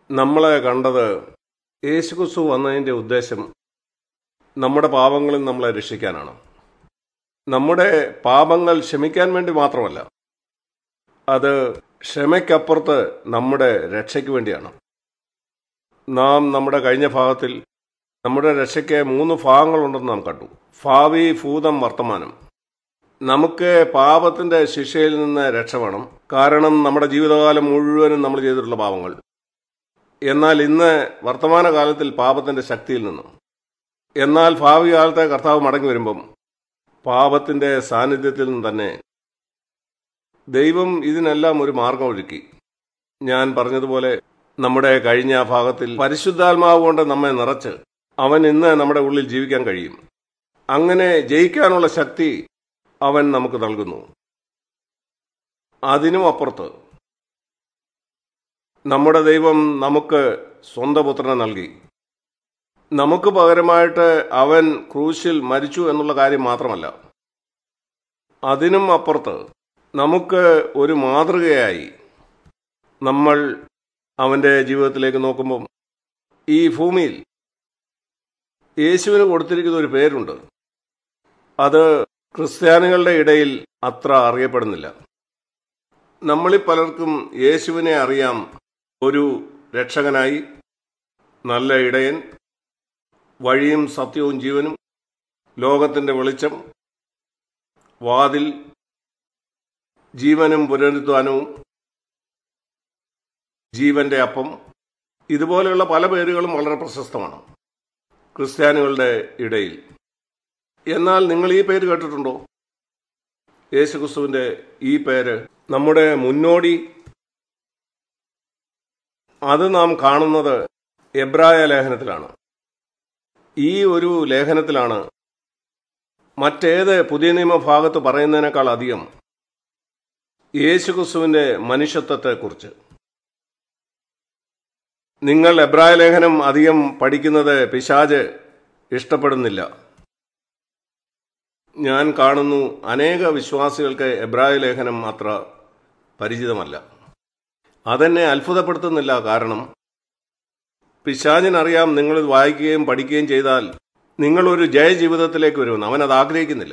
നമ്മളെ കണ്ടത് യേശുക്രിസ്തു വന്നതിൻ്റെ ഉദ്ദേശം നമ്മുടെ പാപങ്ങളിൽ നമ്മളെ രക്ഷിക്കാനാണ് നമ്മുടെ പാപങ്ങൾ ക്ഷമിക്കാൻ വേണ്ടി മാത്രമല്ല അത് ക്ഷമയ്ക്കപ്പുറത്ത് നമ്മുടെ രക്ഷയ്ക്ക് വേണ്ടിയാണ് നാം നമ്മുടെ കഴിഞ്ഞ ഭാഗത്തിൽ നമ്മുടെ രക്ഷയ്ക്ക് മൂന്ന് ഭാഗങ്ങളുണ്ടെന്ന് നാം കണ്ടു ഭാവി ഭൂതം വർത്തമാനം നമുക്ക് പാപത്തിന്റെ ശിക്ഷയിൽ നിന്ന് രക്ഷ വേണം കാരണം നമ്മുടെ ജീവിതകാലം മുഴുവനും നമ്മൾ ചെയ്തിട്ടുള്ള പാപങ്ങൾ എന്നാൽ ഇന്ന് വർത്തമാനകാലത്തിൽ പാപത്തിന്റെ ശക്തിയിൽ നിന്നും എന്നാൽ ഭാവി കാലത്തെ കർത്താവ് മടങ്ങി വരുമ്പം പാപത്തിന്റെ സാന്നിധ്യത്തിൽ നിന്ന് തന്നെ ദൈവം ഇതിനെല്ലാം ഒരു മാർഗം ഒരുക്കി ഞാൻ പറഞ്ഞതുപോലെ നമ്മുടെ കഴിഞ്ഞ ഭാഗത്തിൽ പരിശുദ്ധാത്മാവ് കൊണ്ട് നമ്മെ നിറച്ച് അവൻ ഇന്ന് നമ്മുടെ ഉള്ളിൽ ജീവിക്കാൻ കഴിയും അങ്ങനെ ജയിക്കാനുള്ള ശക്തി അവൻ നമുക്ക് നൽകുന്നു അതിനും അപ്പുറത്ത് നമ്മുടെ ദൈവം നമുക്ക് സ്വന്തം പുത്രനെ നൽകി നമുക്ക് പകരമായിട്ട് അവൻ ക്രൂശിൽ മരിച്ചു എന്നുള്ള കാര്യം മാത്രമല്ല അതിനും അപ്പുറത്ത് നമുക്ക് ഒരു മാതൃകയായി നമ്മൾ അവന്റെ ജീവിതത്തിലേക്ക് നോക്കുമ്പം ഈ ഭൂമിയിൽ യേശുവിന് കൊടുത്തിരിക്കുന്ന ഒരു പേരുണ്ട് അത് ക്രിസ്ത്യാനികളുടെ ഇടയിൽ അത്ര അറിയപ്പെടുന്നില്ല നമ്മളിൽ പലർക്കും യേശുവിനെ അറിയാം ഒരു രക്ഷകനായി നല്ല ഇടയൻ വഴിയും സത്യവും ജീവനും ലോകത്തിന്റെ വെളിച്ചം വാതിൽ ജീവനും പുനരുദ്ധാനവും ജീവന്റെ അപ്പം ഇതുപോലെയുള്ള പല പേരുകളും വളരെ പ്രശസ്തമാണ് ക്രിസ്ത്യാനികളുടെ ഇടയിൽ എന്നാൽ നിങ്ങൾ ഈ പേര് കേട്ടിട്ടുണ്ടോ യേശുക്രിസ്തുവിന്റെ ഈ പേര് നമ്മുടെ മുന്നോടി അത് നാം കാണുന്നത് എബ്രായ ലേഖനത്തിലാണ് ഈ ഒരു ലേഖനത്തിലാണ് മറ്റേത് പുതിയ നിയമ ഭാഗത്ത് പറയുന്നതിനേക്കാൾ അധികം യേശുക്രിസ്തുവിന്റെ മനുഷ്യത്വത്തെക്കുറിച്ച് നിങ്ങൾ എബ്രായ ലേഖനം അധികം പഠിക്കുന്നത് പിശാജ് ഇഷ്ടപ്പെടുന്നില്ല ഞാൻ കാണുന്നു അനേക വിശ്വാസികൾക്ക് എബ്രായ ലേഖനം അത്ര പരിചിതമല്ല അതെന്നെ അത്ഭുതപ്പെടുത്തുന്നില്ല കാരണം പിശാചിനറിയാം നിങ്ങൾ ഇത് വായിക്കുകയും പഠിക്കുകയും ചെയ്താൽ നിങ്ങൾ ഒരു ജയജീവിതത്തിലേക്ക് വരുമെന്ന് അവൻ അത് ആഗ്രഹിക്കുന്നില്ല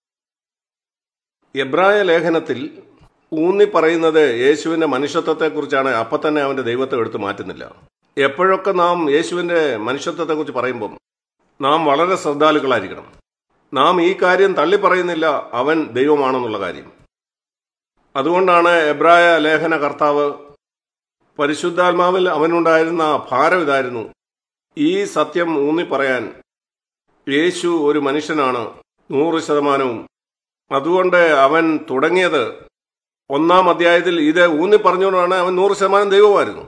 എബ്രായ ലേഖനത്തിൽ ഊന്നി പറയുന്നത് യേശുവിന്റെ മനുഷ്യത്വത്തെക്കുറിച്ചാണ് അപ്പം തന്നെ അവന്റെ ദൈവത്തെ എടുത്തു മാറ്റുന്നില്ല എപ്പോഴൊക്കെ നാം യേശുവിന്റെ മനുഷ്യത്വത്തെക്കുറിച്ച് പറയുമ്പം നാം വളരെ ശ്രദ്ധാലുക്കളായിരിക്കണം നാം ഈ കാര്യം തള്ളി പറയുന്നില്ല അവൻ ദൈവമാണെന്നുള്ള കാര്യം അതുകൊണ്ടാണ് എബ്രായ ലേഖന കർത്താവ് പരിശുദ്ധാത്മാവിൽ അവനുണ്ടായിരുന്ന ഭാരം ഇതായിരുന്നു ഈ സത്യം ഊന്നി പറയാൻ യേശു ഒരു മനുഷ്യനാണ് നൂറ് ശതമാനവും അതുകൊണ്ട് അവൻ തുടങ്ങിയത് ഒന്നാം അധ്യായത്തിൽ ഇത് ഊന്നി പറഞ്ഞുകൊണ്ടാണ് അവൻ നൂറ് ശതമാനം ദൈവമായിരുന്നു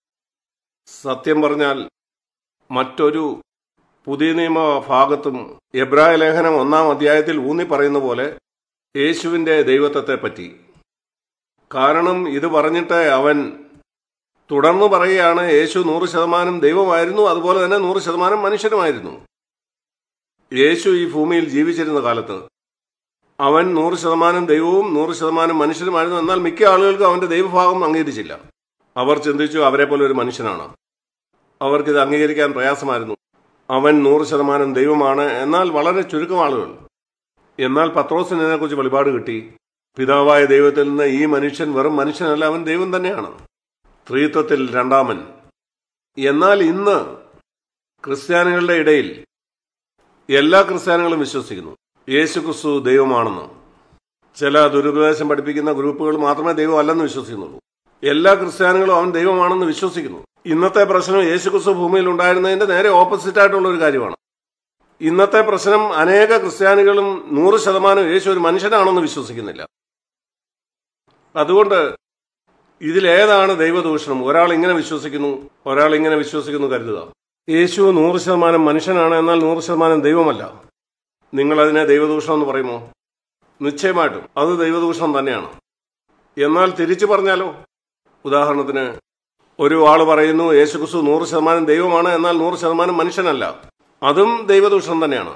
സത്യം പറഞ്ഞാൽ മറ്റൊരു പുതിയ നിയമ ഭാഗത്തും എബ്രായ ലേഖനം ഒന്നാം അധ്യായത്തിൽ ഊന്നി പറയുന്ന പോലെ യേശുവിന്റെ ദൈവത്വത്തെ പറ്റി കാരണം ഇത് പറഞ്ഞിട്ട് അവൻ തുടർന്ന് പറയുകയാണ് യേശു നൂറ് ശതമാനം ദൈവമായിരുന്നു അതുപോലെ തന്നെ നൂറ് ശതമാനം മനുഷ്യനുമായിരുന്നു യേശു ഈ ഭൂമിയിൽ ജീവിച്ചിരുന്ന കാലത്ത് അവൻ നൂറ് ശതമാനം ദൈവവും നൂറ് ശതമാനം മനുഷ്യനുമായിരുന്നു എന്നാൽ മിക്ക ആളുകൾക്കും അവന്റെ ദൈവഭാഗം അംഗീകരിച്ചില്ല അവർ ചിന്തിച്ചു അവരെ പോലെ ഒരു മനുഷ്യനാണ് അവർക്കിത് അംഗീകരിക്കാൻ പ്രയാസമായിരുന്നു അവൻ നൂറ് ശതമാനം ദൈവമാണ് എന്നാൽ വളരെ ചുരുക്കം ആളുകൾ എന്നാൽ പത്രോസിന് ഇതിനെക്കുറിച്ച് വെളിപാട് കിട്ടി പിതാവായ ദൈവത്തിൽ നിന്ന് ഈ മനുഷ്യൻ വെറും മനുഷ്യനല്ല അവൻ ദൈവം തന്നെയാണ് ത്രീത്വത്തിൽ രണ്ടാമൻ എന്നാൽ ഇന്ന് ക്രിസ്ത്യാനികളുടെ ഇടയിൽ എല്ലാ ക്രിസ്ത്യാനികളും വിശ്വസിക്കുന്നു യേശു ക്രിസ്തു ദൈവമാണെന്ന് ചില ദുരുപദേശം പഠിപ്പിക്കുന്ന ഗ്രൂപ്പുകൾ മാത്രമേ ദൈവം അല്ലെന്ന് വിശ്വസിക്കുന്നുള്ളൂ എല്ലാ ക്രിസ്ത്യാനികളും അവൻ ദൈവമാണെന്ന് വിശ്വസിക്കുന്നു ഇന്നത്തെ പ്രശ്നം യേശു ക്രിസ്തു ഭൂമിയിൽ ഉണ്ടായിരുന്നതിന്റെ നേരെ ഓപ്പോസിറ്റ് ആയിട്ടുള്ള ഒരു കാര്യമാണ് ഇന്നത്തെ പ്രശ്നം അനേക ക്രിസ്ത്യാനികളും നൂറ് ശതമാനം യേശു ഒരു മനുഷ്യനാണെന്ന് വിശ്വസിക്കുന്നില്ല അതുകൊണ്ട് ഇതിലേതാണ് ദൈവദൂഷണം ഒരാൾ ഇങ്ങനെ വിശ്വസിക്കുന്നു ഒരാൾ ഇങ്ങനെ വിശ്വസിക്കുന്നു കരുതുക യേശു നൂറ് ശതമാനം മനുഷ്യനാണ് എന്നാൽ നൂറ് ശതമാനം ദൈവമല്ല നിങ്ങൾ അതിനെ ദൈവദൂഷണം എന്ന് പറയുമോ നിശ്ചയമായിട്ടും അത് ദൈവദൂഷണം തന്നെയാണ് എന്നാൽ തിരിച്ചു പറഞ്ഞാലോ ഉദാഹരണത്തിന് ഒരു ആൾ പറയുന്നു യേശുക്രിസ്തു നൂറ് ശതമാനം ദൈവമാണ് എന്നാൽ നൂറ് ശതമാനം മനുഷ്യനല്ല അതും ദൈവദൂഷണം തന്നെയാണ്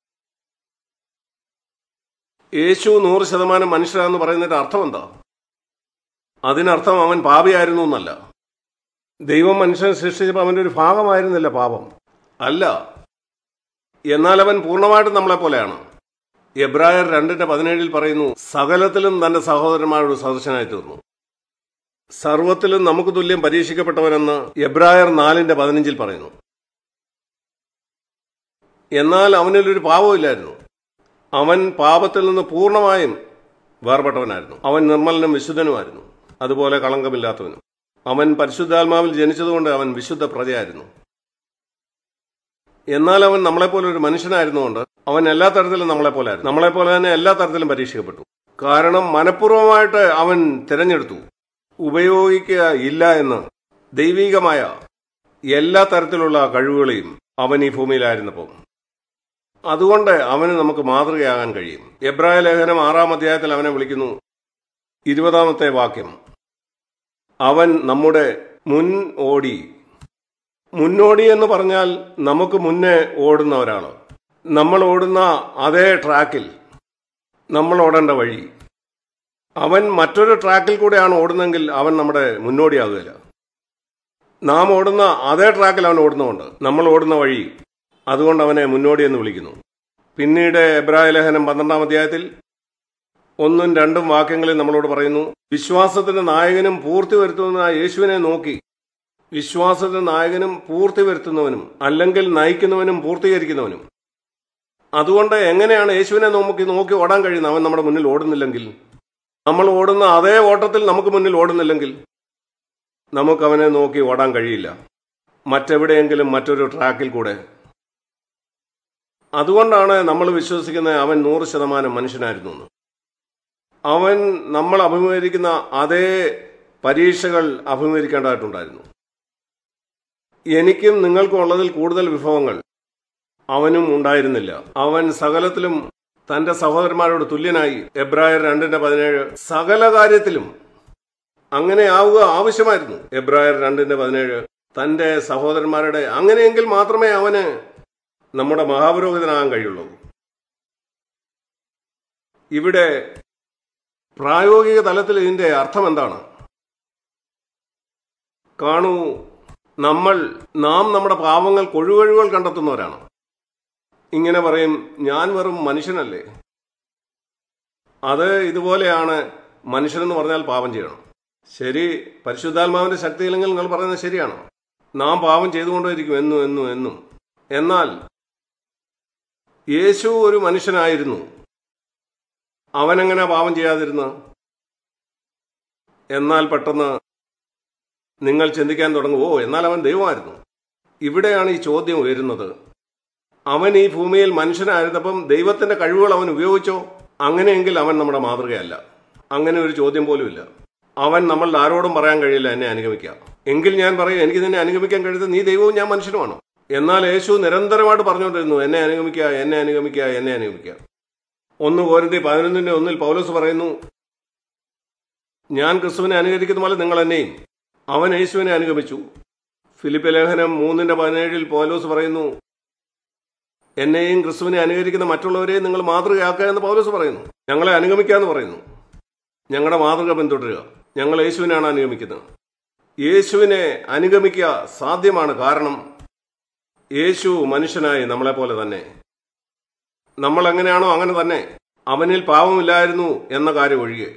യേശു നൂറ് ശതമാനം മനുഷ്യനാണെന്ന് പറയുന്നതിന്റെ അർത്ഥം എന്താ അതിനർത്ഥം അവൻ പാപിയായിരുന്നു എന്നല്ല ദൈവം മനുഷ്യനെ സൃഷ്ടിച്ചപ്പോൾ അവന്റെ ഒരു ഭാഗമായിരുന്നില്ല പാപം അല്ല എന്നാൽ അവൻ പൂർണ്ണമായിട്ടും നമ്മളെ പോലെയാണ് എബ്രായർ രണ്ടിന്റെ പതിനേഴിൽ പറയുന്നു സകലത്തിലും തന്റെ സഹോദരന്മാരോട് സദൃശനായി തീർന്നു സർവത്തിലും നമുക്ക് തുല്യം പരീക്ഷിക്കപ്പെട്ടവനെന്ന് എബ്രായർ നാലിന്റെ പതിനഞ്ചിൽ പറയുന്നു എന്നാൽ അവനിലൊരു പാപമില്ലായിരുന്നു അവൻ പാപത്തിൽ നിന്ന് പൂർണ്ണമായും വേർപെട്ടവനായിരുന്നു അവൻ നിർമ്മലനും വിശുദ്ധനുമായിരുന്നു അതുപോലെ കളങ്കമില്ലാത്തവനും അവൻ പരിശുദ്ധാത്മാവിൽ ജനിച്ചതുകൊണ്ട് അവൻ വിശുദ്ധ പ്രജയായിരുന്നു എന്നാൽ അവൻ നമ്മളെപ്പോലെ ഒരു മനുഷ്യനായിരുന്നുകൊണ്ട് അവൻ എല്ലാ തരത്തിലും നമ്മളെപ്പോലായിരുന്നു നമ്മളെപ്പോലെ തന്നെ എല്ലാ തരത്തിലും പരീക്ഷിക്കപ്പെട്ടു കാരണം മനഃപൂർവ്വമായിട്ട് അവൻ തിരഞ്ഞെടുത്തു ഉപയോഗിക്കുക ഇല്ല എന്ന് ദൈവികമായ എല്ലാ തരത്തിലുള്ള കഴിവുകളെയും അവൻ ഈ ഭൂമിയിലായിരുന്നപ്പോൾ അതുകൊണ്ട് അവന് നമുക്ക് മാതൃകയാകാൻ കഴിയും എബ്രായ ലേഖനം ആറാം അധ്യായത്തിൽ അവനെ വിളിക്കുന്നു ഇരുപതാമത്തെ വാക്യം അവൻ നമ്മുടെ മുൻ ഓടി മുന്നോടി എന്ന് പറഞ്ഞാൽ നമുക്ക് മുന്നേ ഓടുന്ന ഒരാൾ നമ്മൾ ഓടുന്ന അതേ ട്രാക്കിൽ നമ്മൾ ഓടേണ്ട വഴി അവൻ മറ്റൊരു ട്രാക്കിൽ കൂടെയാണ് ഓടുന്നതെങ്കിൽ അവൻ നമ്മുടെ മുന്നോടിയാകുകയില്ല നാം ഓടുന്ന അതേ ട്രാക്കിൽ അവൻ ഓടുന്നുണ്ട് നമ്മൾ ഓടുന്ന വഴി അതുകൊണ്ട് അവനെ മുന്നോടി എന്ന് വിളിക്കുന്നു പിന്നീട് എബ്രായ ലേഖനം പന്ത്രണ്ടാം അധ്യായത്തിൽ ഒന്നും രണ്ടും വാക്യങ്ങളിൽ നമ്മളോട് പറയുന്നു വിശ്വാസത്തിന്റെ നായകനും പൂർത്തി വരുത്തുന്ന യേശുവിനെ നോക്കി വിശ്വാസത്തിന്റെ നായകനും പൂർത്തി വരുത്തുന്നവനും അല്ലെങ്കിൽ നയിക്കുന്നവനും പൂർത്തീകരിക്കുന്നവനും അതുകൊണ്ട് എങ്ങനെയാണ് യേശുവിനെ നോക്കി നോക്കി ഓടാൻ കഴിയുന്നത് അവൻ നമ്മുടെ മുന്നിൽ ഓടുന്നില്ലെങ്കിൽ നമ്മൾ ഓടുന്ന അതേ ഓട്ടത്തിൽ നമുക്ക് മുന്നിൽ ഓടുന്നില്ലെങ്കിൽ നമുക്ക് അവനെ നോക്കി ഓടാൻ കഴിയില്ല മറ്റെവിടെയെങ്കിലും മറ്റൊരു ട്രാക്കിൽ കൂടെ അതുകൊണ്ടാണ് നമ്മൾ വിശ്വസിക്കുന്നത് അവൻ നൂറ് ശതമാനം മനുഷ്യനായിരുന്നു എന്ന് അവൻ നമ്മൾ അഭിമുഖീകരിക്കുന്ന അതേ പരീക്ഷകൾ അഭിമുഖീകരിക്കേണ്ടതായിട്ടുണ്ടായിരുന്നു എനിക്കും നിങ്ങൾക്കും ഉള്ളതിൽ കൂടുതൽ വിഭവങ്ങൾ അവനും ഉണ്ടായിരുന്നില്ല അവൻ സകലത്തിലും തന്റെ സഹോദരന്മാരോട് തുല്യനായി എബ്രായർ രണ്ടിന്റെ പതിനേഴ് സകല കാര്യത്തിലും അങ്ങനെ ആവുക ആവശ്യമായിരുന്നു എബ്രായർ രണ്ടിന്റെ പതിനേഴ് തന്റെ സഹോദരന്മാരുടെ അങ്ങനെയെങ്കിൽ മാത്രമേ അവന് നമ്മുടെ മഹാപുരോഹിതനാകാൻ കഴിയുള്ളൂ ഇവിടെ പ്രായോഗിക തലത്തിൽ ഇതിന്റെ അർത്ഥം എന്താണ് കാണൂ നമ്മൾ നാം നമ്മുടെ പാവങ്ങൾ കൊഴുകഴുകൾ കണ്ടെത്തുന്നവരാണ് ഇങ്ങനെ പറയും ഞാൻ വെറും മനുഷ്യനല്ലേ അത് ഇതുപോലെയാണ് മനുഷ്യനെന്ന് പറഞ്ഞാൽ പാപം ചെയ്യണം ശരി പരിശുദ്ധാത്മാവിന്റെ ശക്തിയില്ലെങ്കിൽ നിങ്ങൾ പറയുന്നത് ശരിയാണ് നാം പാപം ചെയ്തുകൊണ്ടേയിരിക്കും എന്നും എന്നും എന്നും എന്നാൽ യേശു ഒരു മനുഷ്യനായിരുന്നു അവനെങ്ങനെ പാപം ചെയ്യാതിരുന്ന എന്നാൽ പെട്ടെന്ന് നിങ്ങൾ ചിന്തിക്കാൻ തുടങ്ങും ഓ എന്നാൽ അവൻ ദൈവമായിരുന്നു ഇവിടെയാണ് ഈ ചോദ്യം ഉയരുന്നത് അവൻ ഈ ഭൂമിയിൽ മനുഷ്യനായിരുന്നപ്പം ദൈവത്തിന്റെ കഴിവുകൾ അവൻ ഉപയോഗിച്ചോ അങ്ങനെയെങ്കിൽ അവൻ നമ്മുടെ മാതൃകയല്ല അങ്ങനെ ഒരു ചോദ്യം പോലുമില്ല അവൻ നമ്മൾ ആരോടും പറയാൻ കഴിയില്ല എന്നെ അനുഗമിക്കാം എങ്കിൽ ഞാൻ പറയും എനിക്ക് നിന്നെ അനുഗമിക്കാൻ കഴിയുന്നത് നീ ദൈവവും ഞാൻ മനുഷ്യനുമാണോ എന്നാൽ യേശു നിരന്തരമായിട്ട് പറഞ്ഞുകൊണ്ടിരുന്നു എന്നെ അനുഗമിക്കുക എന്നെ അനുഗമിക്കുക എന്നെ അനുഗമിക്കുക ഒന്ന് കോരന്തി പതിനൊന്നിന്റെ ഒന്നിൽ പൗലോസ് പറയുന്നു ഞാൻ ക്രിസ്തുവിനെ അനുകരിക്കുന്ന പോലെ നിങ്ങൾ എന്നെയും അവൻ യേശുവിനെ അനുഗമിച്ചു ഫിലിപ്പ് ലേഖനം മൂന്നിന്റെ പതിനേഴിൽ പൗലോസ് പറയുന്നു എന്നെയും ക്രിസ്തുവിനെ അനുകരിക്കുന്ന മറ്റുള്ളവരെയും നിങ്ങൾ മാതൃകയാക്കുക എന്ന് പൗലോസ് പറയുന്നു ഞങ്ങളെ അനുഗമിക്കുക എന്ന് പറയുന്നു ഞങ്ങളുടെ മാതൃക പിന്തുടരുക ഞങ്ങൾ യേശുവിനാണ് അനുഗമിക്കുന്നത് യേശുവിനെ അനുഗമിക്കുക സാധ്യമാണ് കാരണം യേശു മനുഷ്യനായി നമ്മളെപ്പോലെ തന്നെ നമ്മൾ എങ്ങനെയാണോ അങ്ങനെ തന്നെ അവനിൽ പാവമില്ലായിരുന്നു എന്ന കാര്യം ഒഴികെ